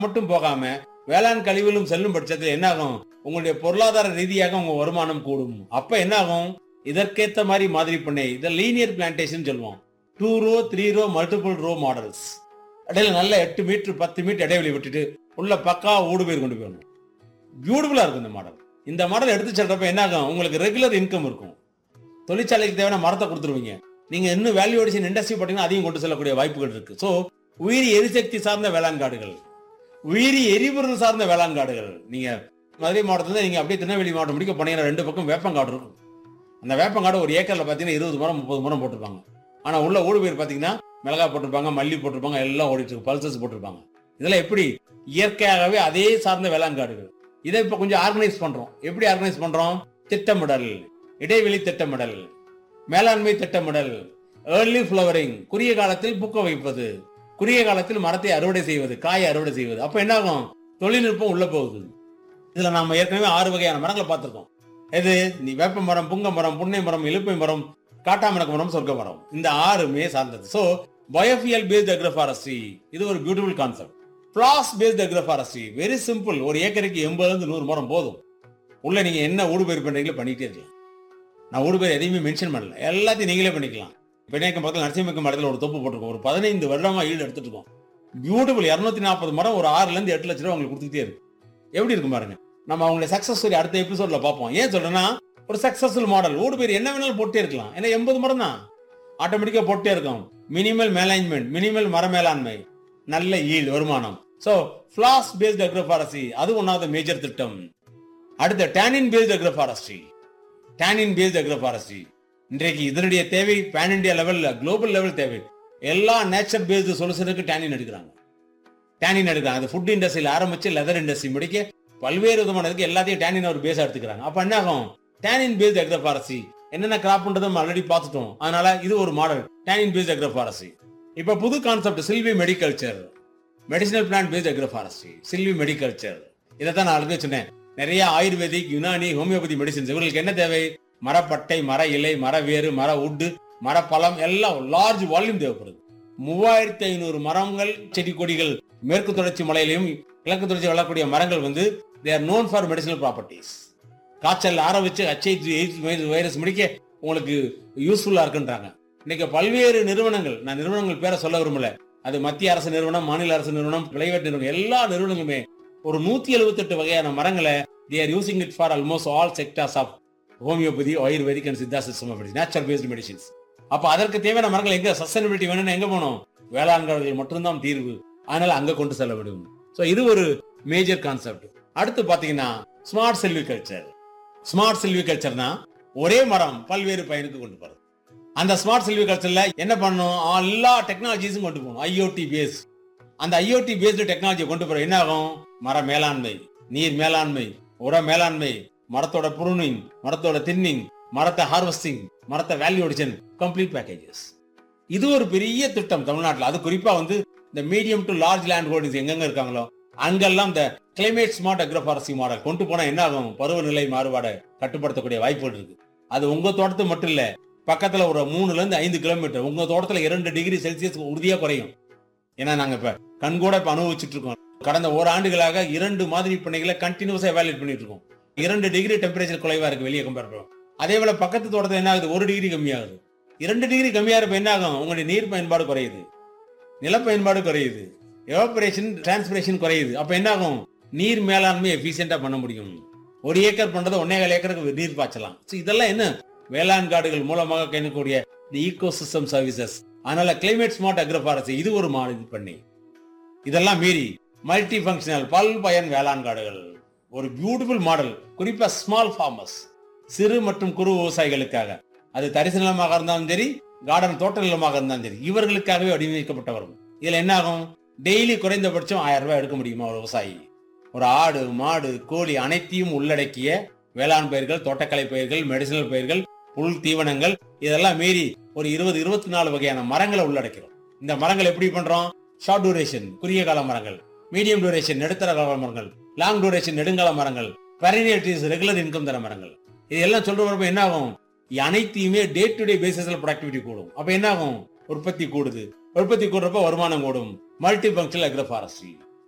மட்டும் போகாம வேளாண் கழிவுகளும் செல்லும் பட்சத்தில் என்ன ஆகும் உங்களுடைய பொருளாதார ரீதியாக உங்க வருமானம் கூடும் அப்ப என்ன ஆகும் இதற்கேத்த மாதிரி மாதிரி பண்ணை இதை லீனியர் பிளான்டேஷன் சொல்லுவோம் two row three row multiple row models இடையில நல்ல எட்டு மீட்டர் பத்து மீட்டர் இடைவெளி விட்டுட்டு உள்ள பக்கா ஊடு பேர் கொண்டு போயிடணும் பியூட்டிஃபுல்லா இருக்கும் இந்த மாடல் இந்த மாடல் எடுத்து செல்றப்ப என்ன ஆகும் உங்களுக்கு ரெகுலர் இன்கம் இருக்கும் தொழிற்சாலைக்கு தேவையான மரத்தை கொடுத்துருவீங்க நீங்க இன்னும் வேல்யூ அடிஷன் இண்டஸ்ட்ரி பார்த்தீங்கன்னா அதையும் கொண்டு செல்லக்கூடிய வாய்ப்புகள் இருக்கு ஸோ உயிரி எரிசக்தி சார்ந்த வேளாண் காடுகள் உயிரி எரிபொருள் சார்ந்த வேளாண் காடுகள் நீங்க மதுரை மாவட்டத்துல நீங்க அப்படியே திருநெல்வேலி மாவட்டம் முடிக்க போனீங்கன்னா ரெண்டு பக்கம் வேப்பங்காடு இருக்கும் அந்த வேப்பங்காடு ஒரு ஏக்கர்ல பாத்தீங்கன்னா இருபது மரம் முப்பது மரம் போட்டிருப்பாங்க ஆனா உள்ள ஓடு பேர் பாத்தீங்கன்னா மிளகா போட்டிருப்பாங்க மல்லி போட்டிருப்பாங்க எல்லாம் ஓடிட்டு இருக்கு பல்சஸ் போட்டிருப்பாங்க இதெல்லாம் எப்படி இயற்கையாகவே அதே சார்ந்த வேளாண் காடுகள் இதை இப்ப கொஞ்சம் ஆர்கனைஸ் பண்றோம் எப்படி ஆர்கனைஸ் பண்றோம் திட்டமிடல் இடைவெளி திட்டமிடல் மேலாண்மை திட்டமிடல் ஏர்லி ஃப்ளவரிங் குறுகிய காலத்தில் பூக்க வைப்பது குறுகிய காலத்தில் மரத்தை அறுவடை செய்வது காயை அறுவடை செய்வது அப்ப என்ன ஆகும் தொழில்நுட்பம் உள்ள போகுது இதுல நாம ஏற்கனவே ஆறு வகையான மரங்களை பார்த்திருக்கோம் எது நீ வேப்ப மரம் புங்க மரம் புன்னை மரம் இலுப்பை மரம் காட்டாமணக்கு மரம் சொர்க்க மரம் இந்த ஆறுமே சார்ந்தது சோ பயோஃபியல் பேஸ்ட் அக்ரோஃபாரஸ்ட்ரி இது ஒரு பியூட்டிஃபுல் கான்செப்ட் பிளாஸ் பேஸ்ட் அக்ரோஃபாரஸ்ட்ரி வெரி சிம்பிள் ஒரு ஏக்கருக்கு எண்பதுல இருந்து நூறு மரம் போதும் உள்ள நீங்க என்ன ஊடுபயிர் பண்றீங்களோ பண்ணிட்டே இருக்கலாம் நான் ஊடுபயிர் எதையுமே மென்ஷன் பண்ணல எல்லாத்தையும் நீங்களே பண்ணிக்கலாம் பிணைக்கம் பக்கத்தில் நரசிம்மக்கம் இடத்துல ஒரு தொப்பு போட்டிருக்கோம் ஒரு பதினைந்து வருடமா ஈடு எடுத்துட்டு இருக்கோம் பியூட்டிஃபுல் இரநூத்தி நாற்பது மரம் ஒரு ஆறுல இருந்து எட்டு லட்ச ரூபா உங்களுக்கு கொடுத்துட்டே இருக்கு எப்படி இருக்கும் பாருங்க நம்ம அவங்களுடைய சக்சஸ் ஸ்டோரி அடுத்த எபிசோட்ல பார்ப்போம் ஏன் சொல்றேன்னா ஒரு சக்சஸ்ஃபுல் மாடல் ஊடு பேர் என்ன வேணாலும் போட்டே இருக்கலாம் ஏன்னா எண்பது மரம் தான் ஆட்டோமேட்டிக்கா போட்டே இருக்கும் மினிமல் மேனேஜ்மெண்ட் மினிமல் மர மேலாண்மை நல்ல ஈல்டு வருமானம் சோ ஃபிளாஸ் பேஸ்ட் அக்ரோஃபாரஸ்ட்ரி அது ஒன்னாவது மேஜர் திட்டம் அடுத்த tannin based agroforestry tannin based agroforestry இன்றைக்கு இதனுடைய தேவை பேன் இந்தியா லெவல்ல குளோபல் லெவல் தேவை எல்லா நேச்சர் பேஸ்டு சொல்யூஷனுக்கு டேனின் எடுக்கிறாங்க டேனின் எடுக்கிறாங்க அது ஃபுட் இண்டஸ்ட்ரியில் ஆரம்பிச்சு லெதர் இண்டஸ்ட்ரி முடிக்க பல்வேறு விதமானதுக்கு எல்லாத்தையும் டேனின் ஒரு பேஸா எடுத்துக்கிறாங்க அப்ப என்ன ஆகும் டேனின் பேஸ்ட் அக்ரோஃபாரஸ்ட்ரி என்னென்ன கிராப்ன்றது நம்ம ஆல்ரெடி பார்த்துட்டோம் அதனால இது ஒரு மாடல் டேனின் பேஸ்ட் அக்ரோஃபாரஸ்ட்ரி இப்ப புது concept silvi mediculture medicinal plant based agroforestry silvi mediculture இதை தான் நான் ஆல்ரெடி சொன்னேன் நிறைய ஆயுர்வேதிக் யுனானி ஹோமியோபதி மெடிசின்ஸ் இவங்களுக்கு என்ன தேவை மரப்பட்டை மர இலை மர வேறு மர உட்டு மரப்பழம் எல்லாம் லார்ஜ் வால்யூம் தேவைப்படுது மூவாயிரத்தி ஐநூறு மரங்கள் செடி கொடிகள் மேற்கு தொடர்ச்சி மலையிலையும் கிழக்கு தொடர்ச்சி வளரக்கூடிய மரங்கள் வந்து they are known for medicinal properties காய்ச்சல் ஆரம்பிச்சு ஹெச்ஐவி எய்ட்ஸ் வைரஸ் முடிக்க உங்களுக்கு யூஸ்ஃபுல்லா இருக்குன்றாங்க இன்னைக்கு பல்வேறு நிறுவனங்கள் நான் நிறுவனங்கள் பேரை சொல்ல விரும்பல அது மத்திய அரசு நிறுவனம் மாநில அரசு நிறுவனம் பிரைவேட் நிறுவனம் எல்லா நிறுவனங்களுமே ஒரு நூத்தி எழுபத்தெட்டு வகையான மரங்களை they are using it for almost all sectors of homeopathy ayurvedic and Siddha system natural based medicines அப்ப அதற்கு தேவையான மரங்கள் எங்க சஸ்டைனபிலிட்டி வேணும்னு எங்க போகணும் வேளாண்கள் மட்டும்தான் தீர்வு அதனால அங்க கொண்டு செல்ல முடியும் சோ இது ஒரு மேஜர் கான்செப்ட் அடுத்து பாத்தீங்கன்னா ஸ்மார்ட் செல்விகல்ச்சர் ஸ்மார்ட் செல்விகல்ச்சர்னா ஒரே மரம் பல்வேறு பயனுக்கு கொண்டு போறது அந்த ஸ்மார்ட் செல்விகல்ச்சர்ல என்ன பண்ணணும் எல்லா டெக்னாலஜிஸும் கொண்டு போகணும் ஐஓடி பேஸ் அந்த ஐஓடி பேஸ்டு டெக்னாலஜியை கொண்டு போற என்ன ஆகும் மர மேலாண்மை நீர் மேலாண்மை உர மேலாண்மை மரத்தோட ப்ரூனிங் மரத்தோட தின்னிங் மரத்தை ஹார்வெஸ்டிங் மரத்தை வேல்யூ அடிஷன் கம்ப்ளீட் பேக்கேஜஸ் இது ஒரு பெரிய திட்டம் தமிழ்நாட்டில் அது குறிப்பா வந்து இந்த medium to large land holdings எங்கெங்க இருக்காங்களோ அங்கெல்லாம் இந்த கிளைமேட் ஸ்மார்ட் அக்ரோஃபாரஸ்டி மாடல் கொண்டு போனா என்ன ஆகும் பருவநிலை மாறுபாடை கட்டுப்படுத்தக்கூடிய வாய்ப்புகள் இருக்கு அது உங்க தோட்டத்து மட்டும் இல்ல பக்கத்துல ஒரு மூணுல இருந்து ஐந்து கிலோமீட்டர் உங்க தோட்டத்துல இரண்டு டிகிரி செல்சியஸ் உறுதியா குறையும் ஏன்னா நாங்க இப்ப கண்கூட இப்ப அனுபவிச்சுட்டு இருக்கோம் கடந்த ஓராண்டுகளாக இரண்டு மாதிரி பண்ணைகளை கண்டினியூஸா எவாலுவேட் பண்ணிட்டு இருக்கோம் இரண்டு டிகிரி டெம்பரேச்சர் குறைவா இருக்கு வெளியே கம்பேர் பண்ணுவோம் அதே போல பக்கத்து தோட்டத்தில் என்ன ஆகுது ஒரு டிகிரி கம்மியாகுது இரண்டு டிகிரி கம்மியா இருப்ப என்ன ஆகும் உங்களுடைய நீர் பயன்பாடு குறையுது நில பயன்பாடு குறையுது எவாபரேஷன் டிரான்ஸ்பிரேஷன் குறையுது அப்ப என்ன ஆகும் நீர் மேலாண்மை எஃபிஷியண்டா பண்ண முடியும் ஒரு ஏக்கர் பண்றதை ஒன்னேகால் ஏக்கருக்கு நீர் பாய்ச்சலாம் So இதெல்லாம் என்ன வேளாண் காடுகள் மூலமாக கிடைக்கக்கூடிய ஈகோ சிஸ்டம் சர்வீசஸ் அதனால கிளைமேட் ஸ்மார்ட் அக்ரோஃபாரஸ்ட் இது ஒரு மாதிரி பண்ணி இதெல்லாம் மீறி மல்டி ஃபங்க்ஷனல் பல் பயன் வேளாண் காடுகள் ஒரு பியூட்டிஃபுல் மாடல் குறிப்பா ஸ்மால் ஃபார்மர்ஸ் சிறு மற்றும் குறு விவசாயிகளுக்காக அது தரிசு நிலமாக இருந்தாலும் சரி கார்டன் தோட்ட நிலமாக இருந்தாலும் சரி இவர்களுக்காகவே வடிவமைக்கப்பட்ட வரும் இதுல என்ன ஆகும் டெய்லி குறைந்தபட்சம் ஆயிரம் ரூபாய் எடுக்க முடியுமா ஒரு விவசாயி ஒரு ஆடு மாடு கோழி அனைத்தையும் உள்ளடக்கிய வேளாண் பயிர்கள் தோட்டக்கலை பயிர்கள் மெடிசினல் பயிர்கள் புல் தீவனங்கள் இதெல்லாம் மீறி ஒரு இருபது இருபத்தி நாலு வகையான மரங்களை உள்ளடக்கிறோம் இந்த மரங்கள் எப்படி பண்றோம் ஷார்ட் டூரேஷன் குறுகிய கால மரங்கள் மீடியம் டூரேஷன் நடுத்தர கால மரங்கள் லாங் டூரேஷன் நெடுங்கால மரங்கள் பெரினியட்டிஸ் ரெகுலர் இன்கம் தர மரங்கள் இதெல்லாம் சொல்றப்ப என்ன ஆகும் அனைத்தையுமே டே டு டே பேசிஸ்ல ப்ரொடக்டிவிட்டி கூடும் அப்ப என்ன ஆகும் உற்பத்தி கூடுது உற்பத்தி கூடுறப்ப வருமானம் கூடும் மல்டி ஃபங்க்ஷனல் அக்ரோஃபாரஸ்ட்ரி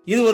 இது ஒரு